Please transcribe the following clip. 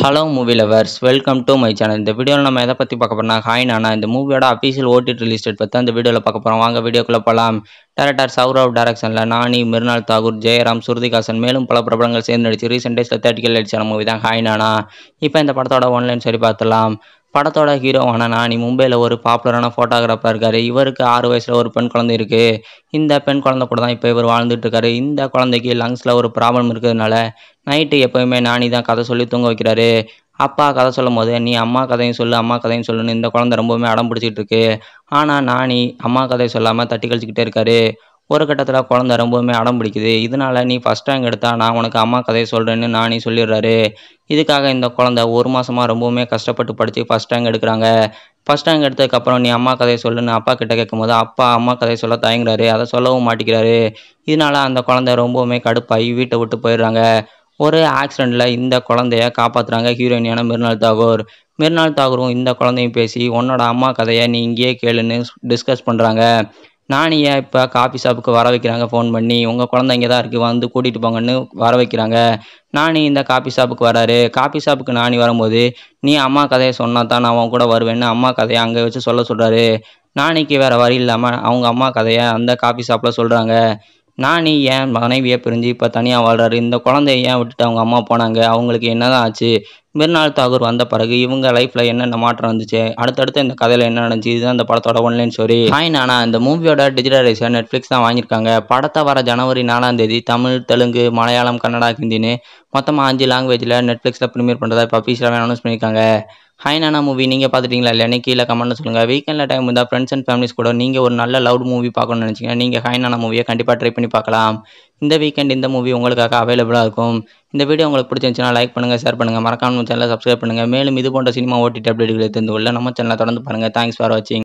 hello movie lovers welcome to my channel இந்த வீடியோவில் நம்ம எதை பற்றி பார்க்க போறோம்னா ஹாய் நானா இந்த மூவியோட அஃபீஷியல் ஓடிடி ரிலீஸ் டேட் பற்றி அந்த வீடியோவில் பார்க்க போகிறோம் வாங்க வீடியோக்குள்ளே போகலாம் டேரக்டர் சௌரவ் டேரக்ஷனில் நானி மிருனால் தாகூர் ஜெயராம் சுருதிகாசன் மேலும் பல பிரபலங்கள் சேர்ந்து நடிச்சு ரீசெண்ட் டேஸில் தேர்ட்டிக்கல் அடிச்சான மூவி தான் ஹாய் நானா இப்போ இந்த படத்தோட ஒன்லைன் சரி பார்த்துலாம் படத்தோட ஹீரோவான நானி மும்பையில் ஒரு பாப்புலரான ஃபோட்டோகிராஃபர் இருக்காரு இவருக்கு ஆறு வயசில் ஒரு பெண் குழந்தை இருக்குது இந்த பெண் குழந்தை கூட தான் இப்போ இவர் வாழ்ந்துட்டு இருக்காரு இந்த குழந்தைக்கு லங்ஸில் ஒரு ப்ராப்ளம் இருக்கிறதுனால நைட்டு எப்போயுமே நானி தான் கதை சொல்லி தூங்க வைக்கிறாரு அப்பா கதை சொல்லும் போது நீ அம்மா கதையும் சொல்லு அம்மா கதையும் சொல்லுன்னு இந்த குழந்தை ரொம்பவுமே அடம் பிடிச்சிட்டு இருக்கு ஆனால் நானி அம்மா கதையை சொல்லாமல் தட்டி கழிச்சிக்கிட்டே இருக்காரு ஒரு கட்டத்தில் குழந்தை ரொம்பவுமே அடம் பிடிக்குது இதனால நீ ஃபஸ்ட் ரேங்க் எடுத்தா நான் உனக்கு அம்மா கதையை சொல்கிறேன்னு நானி சொல்லிடுறாரு இதுக்காக இந்த குழந்தை ஒரு மாசமா ரொம்பவுமே கஷ்டப்பட்டு படித்து ஃபஸ்ட் ரேங்க் எடுக்கிறாங்க ஃபஸ்ட் ரேங்க் எடுத்ததுக்கப்புறம் நீ அம்மா கதையை சொல்லுன்னு அப்பா கிட்ட கேட்கும்போது அப்பா அம்மா கதையை சொல்ல தயங்குறாரு அதை சொல்லவும் மாட்டேங்கிறாரு இதனால அந்த குழந்தை ரொம்பவுமே கடுப்பாகி வீட்டை விட்டு போயிடுறாங்க ஒரு ஆக்சிடெண்ட்டில் இந்த குழந்தைய காப்பாற்றுறாங்க ஹீரோயினியான மிர்னால் தாகூர் மிர்னால் தாகூரும் இந்த குழந்தையும் பேசி உன்னோட அம்மா கதையை நீ இங்கேயே கேளுன்னு டிஸ்கஸ் பண்ணுறாங்க நானியை இப்போ காஃபி ஷாப்புக்கு வர வைக்கிறாங்க ஃபோன் பண்ணி உங்கள் குழந்தை இங்கே தான் இருக்குது வந்து கூட்டிகிட்டு போங்கன்னு வர வைக்கிறாங்க நானி இந்த காஃபி ஷாப்புக்கு வராரு காஃபி ஷாப்புக்கு நானி வரும்போது நீ அம்மா கதையை சொன்னா தான் நான் அவன் கூட வருவேன்னு அம்மா கதையை அங்கே வச்சு சொல்ல சொல்கிறாரு நானிக்கு வேறு வழி இல்லாமல் அவங்க அம்மா கதையை அந்த காஃபி ஷாப்பில் சொல்கிறாங்க நானி என் மனைவியை பிரிஞ்சு இப்போ தனியாக வாழ்றாரு இந்த குழந்தைய ஏன் விட்டுட்டு அவங்க அம்மா போனாங்க அவங்களுக்கு என்னதான் ஆச்சு மிர்னால் தாகூர் வந்த பிறகு இவங்க லைஃப்பில் என்னென்ன மாற்றம் வந்துச்சு அடுத்தடுத்து இந்த கதையில் என்ன நடந்துச்சு இதுதான் இந்த படத்தோட ஒன்லைன் ஸ்டோரி ஹாய் நானா இந்த மூவியோட டிஜிட்டலைசர் நெட்ஃப்ளிக்ஸ் தான் வாங்கியிருக்காங்க படத்தை வர ஜனவரி நாலாம் தேதி தமிழ் தெலுங்கு மலையாளம் கன்னடா ஹிந்தின்னு மொத்தமாக அஞ்சு லாங்குவேஜில் நெட்ஃப்ளிக்ஸில் ப்ரீமியர் பண்ணுறதா இப்போ அஃபீஷியலாக அனௌன்ஸ் பண்ணியிருக்காங்க ஹாய் நானா மூவி நீங்கள் பார்த்துட்டீங்களா இல்லைன்னு கீழே கமெண்ட்ல சொல்லுங்கள் வீக்கெண்டில் டைம் இருந்தால் ஃப்ரெண்ட்ஸ் அண்ட் ஃபேமிலிஸ் கூட நீங்கள் ஒரு நல்ல லவுட் மூவி பார்க்கணும்னு நினச்சிங்கன்னா நீங்கள் ஹாய் நானா மூவியை கண்டிப்பாக ட்ரை பண்ணி பார்க்கலாம் இந்த வீக்கெண்ட் இந்த மூவி உங்களுக்காக அவைலபிளாக இருக்கும் இந்த வீடியோ உங்களுக்கு பிடிச்சிருந்துச்சுன்னா லைக் பண்ணுங்கள் ஷேர் பண்ணுங்கள் மறக்காம சேனலை சப்ஸ்கிரைப் பண்ணுங்கள் மேலும் இது போன்ற சினிமா ஓடிடி அப்டேட்டுகளை தெரிந்து கொள்ள நம்ம சேனலை தொடர்ந்து பாருங்கள் தேங்க்ஸ் ஃபார் வாட்சிங்